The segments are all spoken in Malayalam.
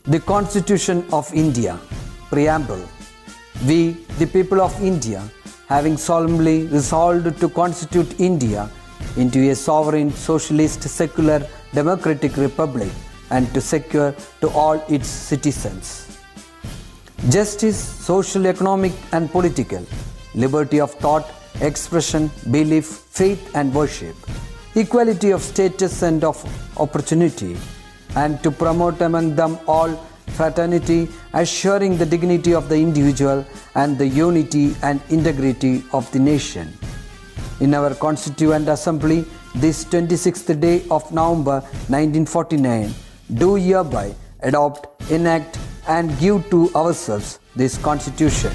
The Constitution of India, Preamble. We, the people of India, having solemnly resolved to constitute India into a sovereign, socialist, secular, democratic republic and to secure to all its citizens justice, social, economic, and political, liberty of thought, expression, belief, faith, and worship, equality of status and of opportunity, and to promote among them all fraternity, assuring the dignity of the individual and the unity and integrity of the nation. In our Constituent Assembly, this 26th day of November 1949, do hereby adopt, enact, and give to ourselves this Constitution.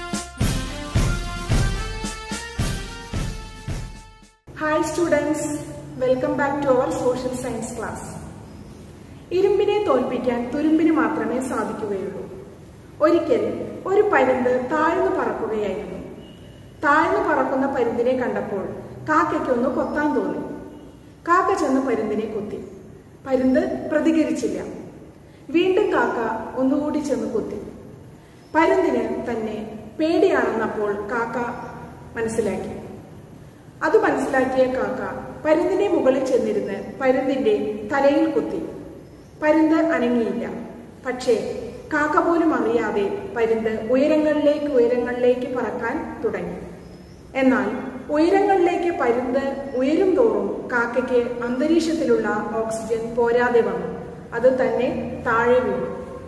Hi students, welcome back to our social science class. ഇരുമ്പിനെ തോൽപ്പിക്കാൻ തുരുമ്പിന് മാത്രമേ സാധിക്കുകയുള്ളൂ ഒരിക്കൽ ഒരു പരുന്ത് താഴ്ന്നു പറക്കുകയായിരുന്നു താഴ്ന്നു പറക്കുന്ന പരുന്തിനെ കണ്ടപ്പോൾ കാക്കയ്ക്കൊന്ന് കൊത്താൻ തോന്നി കാക്ക ചെന്ന് പരുന്തിനെ കൊത്തി പരുന്ത് പ്രതികരിച്ചില്ല വീണ്ടും കാക്ക ഒന്നുകൂടി ചെന്ന് കൊത്തി പരുന്തിന് തന്നെ പേടിയാണെന്നപ്പോൾ കാക്ക മനസ്സിലാക്കി അത് മനസ്സിലാക്കിയ കാക്ക പരുന്തിന്റെ മുകളിൽ ചെന്നിരുന്ന് പരുന്തിന്റെ തലയിൽ കുത്തി പരുന്ത് അനങ്ങിയില്ല പക്ഷേ കാക്ക പോലും അറിയാതെ പരുന്ത് ഉയരങ്ങളിലേക്ക് ഉയരങ്ങളിലേക്ക് പറക്കാൻ തുടങ്ങി എന്നാൽ ഉയരങ്ങളിലേക്ക് പരുന്ത് ഉയരും തോറും കാക്കയ്ക്ക് അന്തരീക്ഷത്തിലുള്ള ഓക്സിജൻ പോരാതെ വന്നു അത് തന്നെ താഴെ വീണു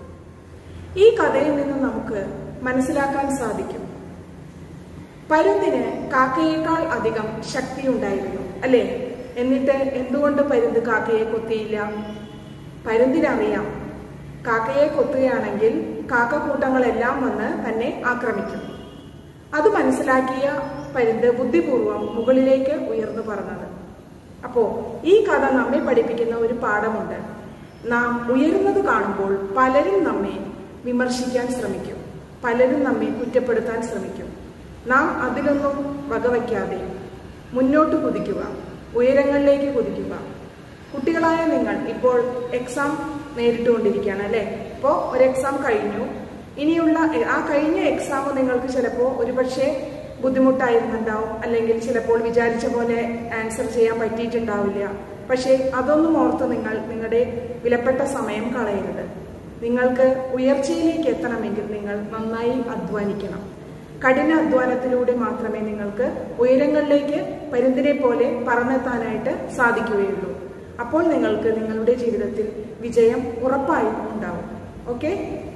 ഈ കഥയിൽ നിന്ന് നമുക്ക് മനസ്സിലാക്കാൻ സാധിക്കും പരുന്തിന് കാക്കയേക്കാൾ അധികം ശക്തിയുണ്ടായിരുന്നു അല്ലേ എന്നിട്ട് എന്തുകൊണ്ട് പരുന്ത് കാക്കയെ കൊത്തിയില്ല പരുന്തിനറിയാം കാക്കയെ കൊത്തുകയാണെങ്കിൽ കാക്കക്കൂട്ടങ്ങളെല്ലാം വന്ന് തന്നെ ആക്രമിക്കും അത് മനസ്സിലാക്കിയ പരുന്ത് ബുദ്ധിപൂർവം മുകളിലേക്ക് ഉയർന്നു പറഞ്ഞത് അപ്പോ ഈ കഥ നമ്മെ പഠിപ്പിക്കുന്ന ഒരു പാഠമുണ്ട് നാം ഉയരുന്നത് കാണുമ്പോൾ പലരും നമ്മെ വിമർശിക്കാൻ ശ്രമിക്കും പലരും നമ്മെ കുറ്റപ്പെടുത്താൻ ശ്രമിക്കും നാം അതിലൊന്നും വകവയ്ക്കാതെ മുന്നോട്ട് കുതിക്കുക ഉയരങ്ങളിലേക്ക് കുതിക്കുക കുട്ടികളായ നിങ്ങൾ ഇപ്പോൾ എക്സാം നേരിട്ടുകൊണ്ടിരിക്കുകയാണ് അല്ലേ ഇപ്പോൾ ഒരു എക്സാം കഴിഞ്ഞു ഇനിയുള്ള ആ കഴിഞ്ഞ എക്സാം നിങ്ങൾക്ക് ചിലപ്പോൾ ഒരുപക്ഷെ ബുദ്ധിമുട്ടായിരുന്നുണ്ടാവും അല്ലെങ്കിൽ ചിലപ്പോൾ വിചാരിച്ച പോലെ ആൻസർ ചെയ്യാൻ പറ്റിയിട്ടുണ്ടാവില്ല പക്ഷേ അതൊന്നും ഓർത്ത് നിങ്ങൾ നിങ്ങളുടെ വിലപ്പെട്ട സമയം കളയരുത് നിങ്ങൾക്ക് ഉയർച്ചയിലേക്ക് എത്തണമെങ്കിൽ നിങ്ങൾ നന്നായി അധ്വാനിക്കണം കഠിന അധ്വാനത്തിലൂടെ മാത്രമേ നിങ്ങൾക്ക് ഉയരങ്ങളിലേക്ക് പരുന്തിനെ പോലെ പറന്നെത്താനായിട്ട് സാധിക്കുകയുള്ളൂ അപ്പോൾ നിങ്ങൾക്ക് നിങ്ങളുടെ ജീവിതത്തിൽ വിജയം ഉറപ്പായും ഉണ്ടാവും okay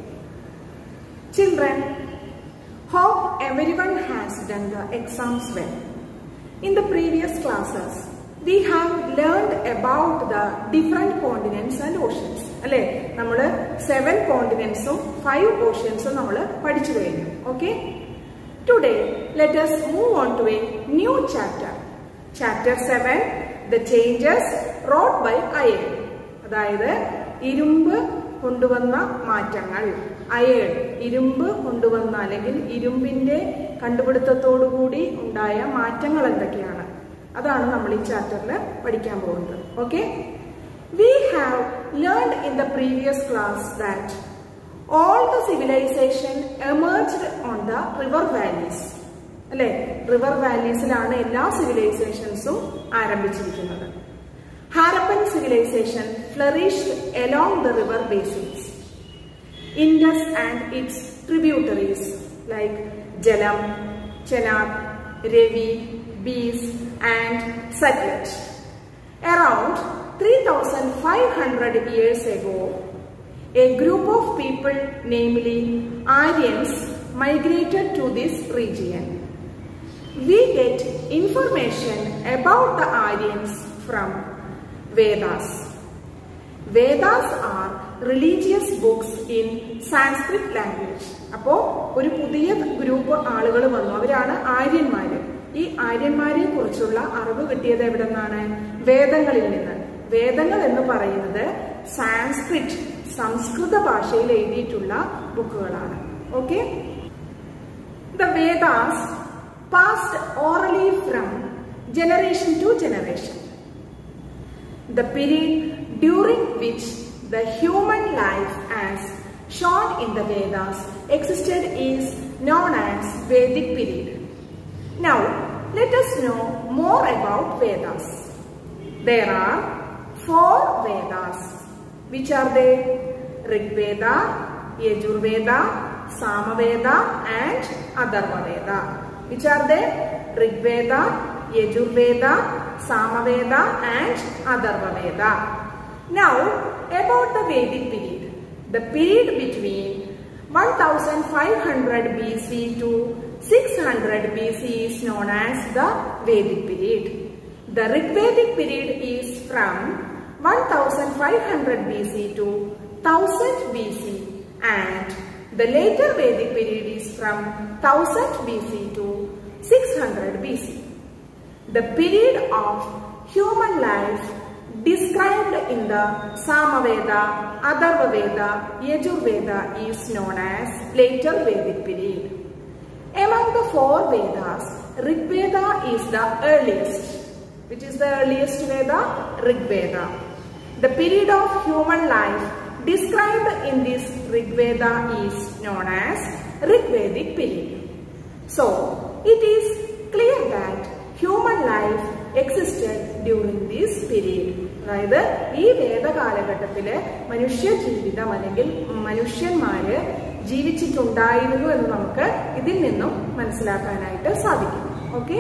children Hope everyone has done the exams well. In the previous classes, we have learned about the different continents and oceans. അല്ലേ നമ്മൾ സെവൻ കോണ്ടിനെന്റ്സും ഫൈവ് ഓഷ്യൻസും നമ്മൾ പഠിച്ചു കഴിഞ്ഞു okay today let us move on to a new chapter chapter seven the changes brought by iron അതായത് ഇരുമ്പ് കൊണ്ടുവന്ന മാറ്റങ്ങൾ അയൺ ഇരുമ്പ് കൊണ്ടുവന്ന അല്ലെങ്കിൽ ഇരുമ്പിന്റെ കണ്ടുപിടുത്തത്തോടുകൂടി ഉണ്ടായ മാറ്റങ്ങൾ എന്തൊക്കെയാണ് അതാണ് നമ്മൾ ഈ ചാപ്റ്ററിൽ പഠിക്കാൻ പോകുന്നത് okay we have learn in the previous class that all the civilisation emerged on the river valleys അല്ലെ റിവർ വാലീസിലാണ് എല്ലാ സിവിലൈസേഷൻസും ആരംഭിച്ചിരിക്കുന്നത് Harappan civilisation flourished along the river basins. Indus and its tributaries like Jhelum, Chenab, Ravi, Beas and Satluj. Around 3500 years ago, a group of people, namely Aryans, migrated to this region. We get information about the Aryans from Vedas. Vedas are religious books in Sanskrit language അപ്പോ ഒരു പുതിയ ഗ്രൂപ്പ് ആളുകൾ വന്നു അവരാണ് ആര്യന്മാര് ഈ ആര്യന്മാരെ കുറിച്ചുള്ള അറിവ് കിട്ടിയത് എവിടെ നിന്നാണ് വേദങ്ങളിൽ നിന്ന് വേദങ്ങൾ എന്ന് പറയുന്നത് സാൻസ്ക്രിറ്റ് സംസ്കൃത ഭാഷയിൽ എഴുതിയിട്ടുള്ള ബുക്കുകളാണ് okay the Vedas passed orally from generation to generation the period during which the human life as shown in the Vedas existed is known as Vedic period. Now, let us know more about Vedas. There are four Vedas. Which are they? Rig Veda, Yajurveda, Samaveda and Atharva Veda. Which are they? Rig Veda, Yajurveda, Samaveda and Atharva Veda. Now, about the Vedic period. The period between 1500 BC to 600 BC is known as the Vedic period. The Rigvedic period is from 1500 BC to 1000 BC and the later Vedic period is from 1000 BC to 600 BC. The period of human life described in the Samaveda, Atharva Veda, Yajurveda is known as later Vedic period. Among the four Vedas, Rig Veda is the earliest. Which is the earliest Veda? Rig Veda. The period of human life described in this Rig Veda is known as Rig Vedic period. So, it is clear that human life existed during this period. അതായത് ഈ വേദകാലഘട്ടത്തില് മനുഷ്യ ജീവിതം അല്ലെങ്കിൽ മനുഷ്യന്മാര് ജീവിച്ചിട്ടുണ്ടായിരുന്നു എന്ന് നമുക്ക് ഇതിൽ നിന്നും മനസ്സിലാക്കാനായിട്ട് സാധിക്കും okay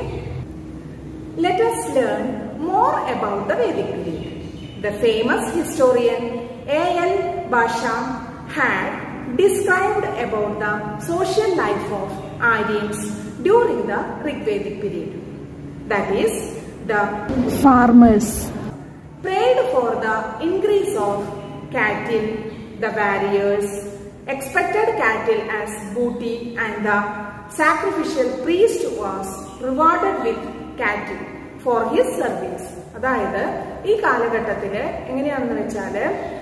let us learn more about the Vedic period. The famous historian A.L. Basham had described about the social life of Aryans during the Rigvedic period. That is, the farmers prayed for the increase of cattle, the warriors expected cattle as booty and the sacrificial priest was rewarded with cattle for his service. അതായത് ഈ കാലഘട്ടത്തില് എങ്ങനെയാണെന്ന് വെച്ചാല്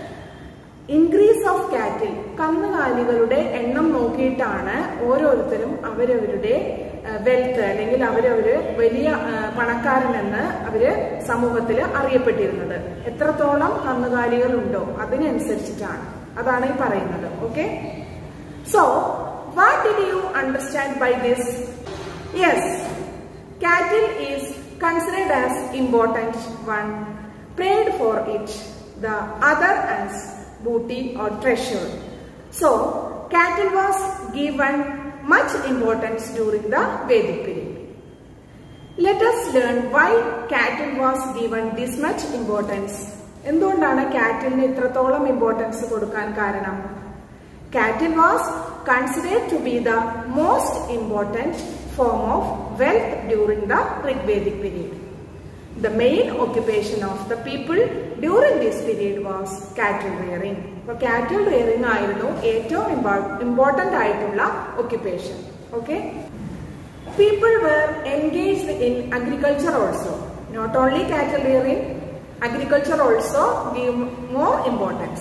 ഇൻക്രീസ് ഓഫ് കാറ്റിൽ കന്നുകാലികളുടെ എണ്ണം നോക്കിയിട്ടാണ് ഓരോരുത്തരും അവരവരുടെ വെൽത്ത് അല്ലെങ്കിൽ അവരവര് വലിയ പണക്കാരനെന്ന് അവര് സമൂഹത്തിൽ അറിയപ്പെട്ടിരുന്നത് എത്രത്തോളം കന്നുകാലികൾ ഉണ്ടോ അതിനനുസരിച്ചിട്ടാണ് അതാണ് ഈ പറയുന്നത് okay so what did you understand by this yes cattle is considered as important one prayed for it the other as booty or treasure. So, cattle was given much importance during the Vedic period. Let us learn why cattle was given this much importance. എന്തുകൊണ്ടാണ് കാറ്റിലിന് ഇത്രത്തോളം ഇമ്പോർട്ടൻസ് കൊടുക്കാൻ കാരണം cattle was considered to be the most important form of wealth during the Rigvedic period The main occupation of the people during this period was cattle rearing. അപ്പോൾ cattle rearing ആയിരുന്നു ഏറ്റവും ഇമ്പോർട്ടൻ്റ് ആയിട്ടുള്ള occupation. Okay? People were engaged in agriculture also. Not only cattle rearing, agriculture also gave more importance.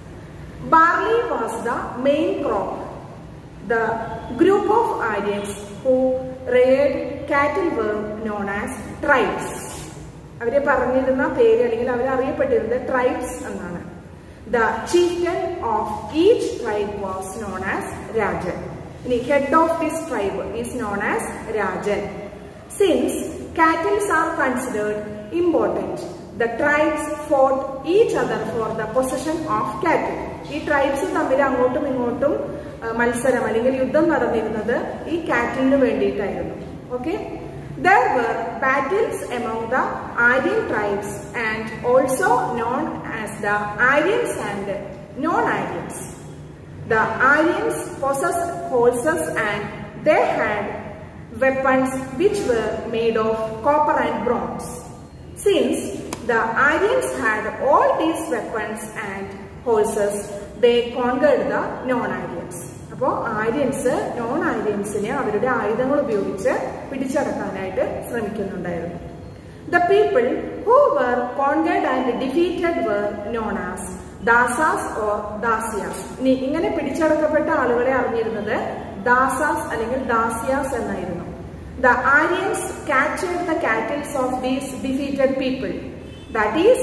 Barley was the main crop. The group of Aryans who reared cattle were known as tribes. അവരെ പറഞ്ഞിരുന്ന പേര് അല്ലെങ്കിൽ അവർ അറിയപ്പെട്ടിരുന്നത് ട്രൈബ്സ് എന്നാണ് the chieftain of each tribe was known as Rajan ഇനി head of this tribe is known as Rajan since cattles are considered important the tribes fought each other for the possession of cattle ഈ ട്രൈബ്സ് തമ്മിൽ അങ്ങോട്ടും ഇങ്ങോട്ടും മത്സരം അല്ലെങ്കിൽ യുദ്ധം നടന്നിരുന്നത് ഈ കാറ്റിലിന് വേണ്ടിയിട്ടായിരുന്നു okay There were battles among the Aryan tribes and also known as the Aryans and non-Aryans. The Aryans possessed horses and they had weapons which were made of copper and bronze. Since the Aryans had all these weapons and horses, they conquered the non-Aryans. അപ്പോൾ ആര്യൻസ് നോൺ ആര്യൻസിനെ അവരുടെ ആയുധങ്ങൾ ഉപയോഗിച്ച് പിടിച്ചടക്കാനായിട്ട് ശ്രമിക്കുന്നുണ്ടായിരുന്നു the people who were conquered and defeated were known as Dasas or Dasyus ഇനി ഇങ്ങനെ പിടിച്ചടക്കപ്പെട്ട ആളുകളെ അറിഞ്ഞിരുന്നത് ദാസാസ് അല്ലെങ്കിൽ ദാസിയാസ് എന്നായിരുന്നു the Aryans captured the cattles of these defeated people. That is,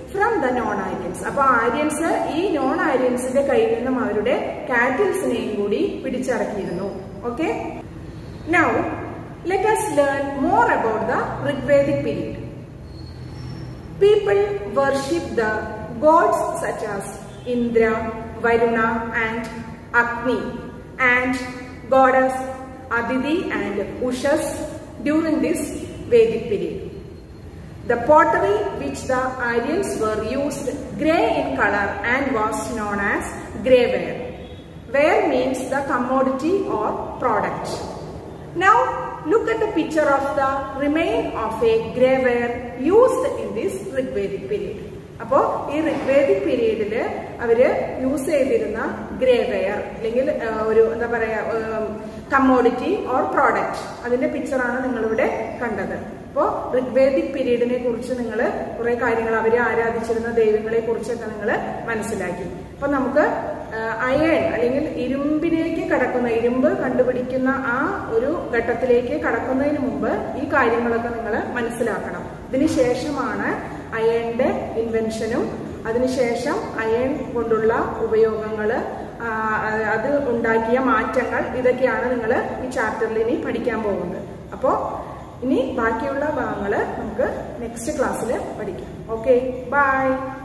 from the non Aryans അപ്പൊ ആര്യൻസ് ഈ നോൺ ആര്യൻസിന്റെ കയ്യിൽ നിന്നും അവരുടെ കാറ്റിൽസിനെയും കൂടി പിടിച്ചടക്കിയിരുന്നു okay now let us learn more about the Rigvedic period People worship the gods such as Indra, Varuna and Agni and goddess Aditi and Ushas during this Vedic period. The pottery which the Aryans were used grey in color and was known as grey ware. Ware means the commodity or product. Now look at the picture of the remain of a grey ware used in this Rigvedic period. അപ്പോൾ ഈ ഋഗ്വേദിക് പീരീഡില് അവര് യൂസ് ചെയ്തിരുന്ന ഗ്രേ വെയർ അല്ലെങ്കിൽ ആ, ഒരു എന്താ പറയാ കമ്മോഡിറ്റി ഓർ പ്രോഡക്റ്റ് അതിന്റെ പിക്ചറാണ് നിങ്ങളിവിടെ കണ്ടത് അപ്പോൾ ഋഗ്വേദിക് പീരീഡിനെ കുറിച്ച് നിങ്ങൾ കുറെ കാര്യങ്ങൾ അവര് ആരാധിച്ചിരുന്ന ദൈവങ്ങളെ കുറിച്ചൊക്കെ നിങ്ങൾ മനസ്സിലാക്കി അപ്പൊ നമുക്ക് അയൺ അല്ലെങ്കിൽ ഇരുമ്പിലേക്ക് കടക്കുന്ന ഇരുമ്പ് കണ്ടുപിടിക്കുന്ന ആ ഒരു ഘട്ടത്തിലേക്ക് കടക്കുന്നതിന് മുമ്പ് ഈ കാര്യങ്ങളൊക്കെ നിങ്ങൾ മനസ്സിലാക്കണം ഇതിന് ശേഷമാണ് അയണിന്റെ ഇൻവെൻഷനും അതിനുശേഷം അയൺ കൊണ്ടുള്ള ഉപയോഗങ്ങൾ അത് ഉണ്ടാക്കിയ മാറ്റങ്ങൾ ഇതൊക്കെയാണ് നിങ്ങൾ ഈ ചാപ്റ്ററിൽ ഇനി പഠിക്കാൻ പോകുന്നത് അപ്പോൾ ഇനി ബാക്കിയുള്ള ഭാഗങ്ങൾ നമുക്ക് നെക്സ്റ്റ് ക്ലാസ്സിൽ പഠിക്കാം ഓക്കെ ബൈ